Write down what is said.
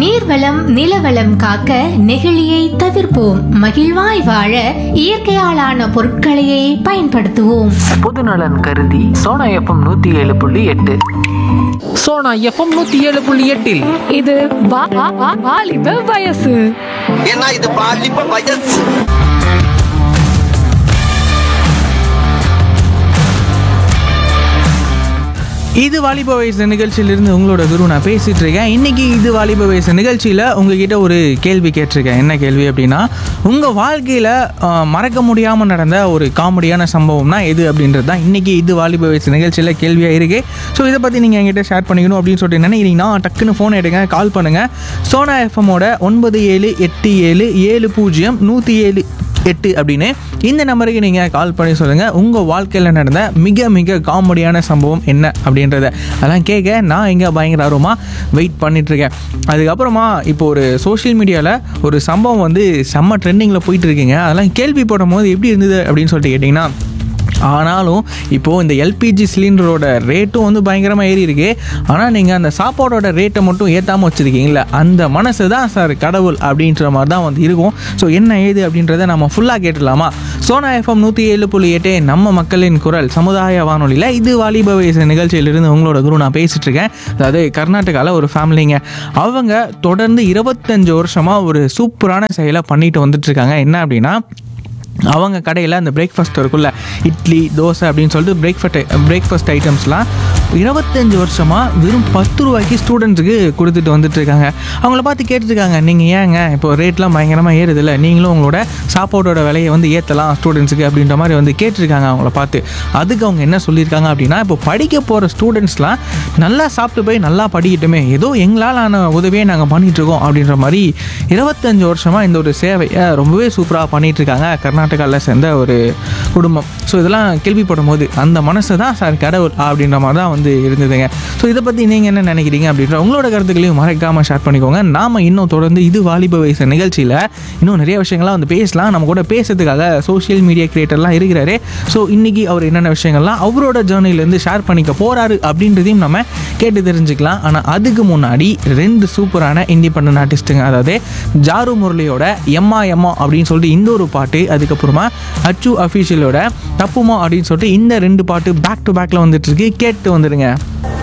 நீர்வளம் நிலவளம் காக்க நெகிழியை தவிர்ப்போம் மகிழ்வாய் வாழ இயற்கையாலான பொருட்களையே பயன்படுத்துவோம் பொதுநலன் கருதி சோனா எஃப்எம் நூற்றி ஏழு புள்ளி எட்டு சோனா எஃப்எம் நூற்றி ஏழு புள்ளி எட்டில் இது வா- வா- வா- வாலிப வயசு ஏன்னா இது பாலிப்ப வயசு இது வாலிப வயசு நிகழ்ச்சியிலிருந்து உங்களோட குரு நான் பேசிட்டு இருக்கேன் இன்னைக்கு இது வாலிப வயசு நிகழ்ச்சியில் உங்ககிட்ட ஒரு கேள்வி கேட்டிருக்கேன் என்ன கேள்வி அப்படின்னா உங்கள் வாழ்க்கையில் மறக்க முடியாமல் நடந்த ஒரு காமெடியான சம்பவம்னா எது அப்படின்றது தான் இன்னைக்கு இது வாலிப வயசு நிகழ்ச்சியில் கேள்வியாக இருக்கு ஸோ இதை பற்றி நீங்கள் என்கிட்ட ஷேர் பண்ணிக்கணும் அப்படின்னு சொல்லிட்டு நினைக்கிறீங்கன்னா டக்குன்னு ஃபோன் எடுங்க கால் பண்ணுங்கள் சோனா எஃப்எம்மோட ஒன்பது ஏழு எட்டு ஏழு ஏழு பூஜ்ஜியம் நூற்றி ஏழு எட்டு அப்படின்னு இந்த நம்பருக்கு நீங்கள் கால் பண்ணி சொல்லுங்கள் உங்கள் வாழ்க்கையில் நடந்த மிக மிக காமெடியான சம்பவம் என்ன அப்படின்றத அதெல்லாம் கேட்க நான் இங்கே பயங்கர ஆர்வமாக வெயிட் பண்ணிகிட்ருக்கேன் அதுக்கப்புறமா இப்போ ஒரு சோஷியல் மீடியாவில் ஒரு சம்பவம் வந்து செம்ம ட்ரெண்டிங்கில் போயிட்டு இருக்கீங்க அதெல்லாம் கேள்விப்படும் போது எப்படி இருந்தது அப்படின்னு சொல்லிட்டு கேட்டிங்கன்னா ஆனாலும் இப்போது இந்த எல்பிஜி சிலிண்டரோட ரேட்டும் வந்து பயங்கரமாக ஏறி இருக்கு ஆனால் நீங்கள் அந்த சாப்பாடோட ரேட்டை மட்டும் ஏற்றாமல் வச்சுருக்கீங்களா அந்த மனசு தான் சார் கடவுள் அப்படின்ற மாதிரி தான் வந்து இருக்கும் ஸோ என்ன ஏது அப்படின்றத நம்ம ஃபுல்லாக கேட்டுடலாமா சோனா எஃப்எம் நூற்றி ஏழு புள்ளி எட்டு நம்ம மக்களின் குரல் சமுதாய வானொலியில் இது வாலிப வயசு நிகழ்ச்சியிலிருந்து உங்களோட குரு நான் பேசிகிட்டு இருக்கேன் அதாவது கர்நாடகாவில் ஒரு ஃபேமிலிங்க அவங்க தொடர்ந்து இருபத்தஞ்சு வருஷமாக ஒரு சூப்பரான செயலை பண்ணிட்டு வந்துட்டு இருக்காங்க என்ன அப்படின்னா அவங்க கடையில் அந்த பிரேக்ஃபாஸ்ட் இருக்குல்ல இட்லி தோசை அப்படின்னு சொல்லிட்டு பிரேக்ஃபாஸ்ட் பிரேக்ஃபாஸ்ட் ஐட்டம்ஸ்லாம் இருபத்தஞ்சு வருஷமாக வெறும் பத்து ரூபாய்க்கு ஸ்டூடெண்ட்ஸுக்கு கொடுத்துட்டு வந்துட்டு இருக்காங்க அவங்கள பார்த்து கேட்டுருக்காங்க நீங்கள் ஏங்க இப்போ ரேட்லாம் பயங்கரமாக ஏறுதில்ல நீங்களும் உங்களோட சாப்பாடோட விலையை வந்து ஏற்றலாம் ஸ்டூடெண்ட்ஸுக்கு அப்படின்ற மாதிரி வந்து கேட்டிருக்காங்க அவங்கள பார்த்து அதுக்கு அவங்க என்ன சொல்லியிருக்காங்க அப்படின்னா இப்போ படிக்க போகிற ஸ்டூடெண்ட்ஸ்லாம் நல்லா சாப்பிட்டு போய் நல்லா படிக்கட்டுமே ஏதோ எங்களால் ஆன உதவியை நாங்கள் பண்ணிகிட்ருக்கோம் அப்படின்ற மாதிரி இருபத்தஞ்சு வருஷமாக இந்த ஒரு சேவையை ரொம்பவே சூப்பராக பண்ணிகிட்டு இருக்காங்க கர்நாடகாவில் சேர்ந்த ஒரு குடும்பம் ஸோ இதெல்லாம் கேள்விப்படும் போது அந்த மனசு தான் சார் கடவுள் அப்படின்ற மாதிரி தான் வந்து இருந்ததுங்க ஸோ இதை பற்றி நீங்கள் என்ன நினைக்கிறீங்க அப்படின்ற உங்களோட கருத்துக்களையும் மறக்காமல் ஷேர் பண்ணிக்கோங்க நாம் இன்னும் தொடர்ந்து இது வாலிப வயசு நிகழ்ச்சியில் இன்னும் நிறைய விஷயங்கள்லாம் வந்து பேசலாம் நம்ம கூட பேசுறதுக்காக சோஷியல் மீடியா கிரியேட்டர்லாம் இருக்கிறாரு ஸோ இன்றைக்கி அவர் என்னென்ன விஷயங்கள்லாம் அவரோட ஜேர்னிலேருந்து ஷேர் பண்ணிக்க போகிறாரு அப்படின்றதையும் நம்ம கேட்டு தெரிஞ்சுக்கலாம் ஆனால் அதுக்கு முன்னாடி ரெண்டு சூப்பரான இண்டிபெண்டன்ட் ஆர்டிஸ்ட்டுங்க அதாவது ஜாரு முரளியோட எம்மா எம்மா அப்படின்னு சொல்லிட்டு இந்த ஒரு பாட்டு அதுக்கப்புறமா அச்சு அஃபீஷியலோட தப்புமா அப்படின்னு சொல்லிட்டு இந்த ரெண்டு பாட்டு பேக் டு பேக்கில் வந்துட்டு இருக்கு கேட்டு வந்துடுங்க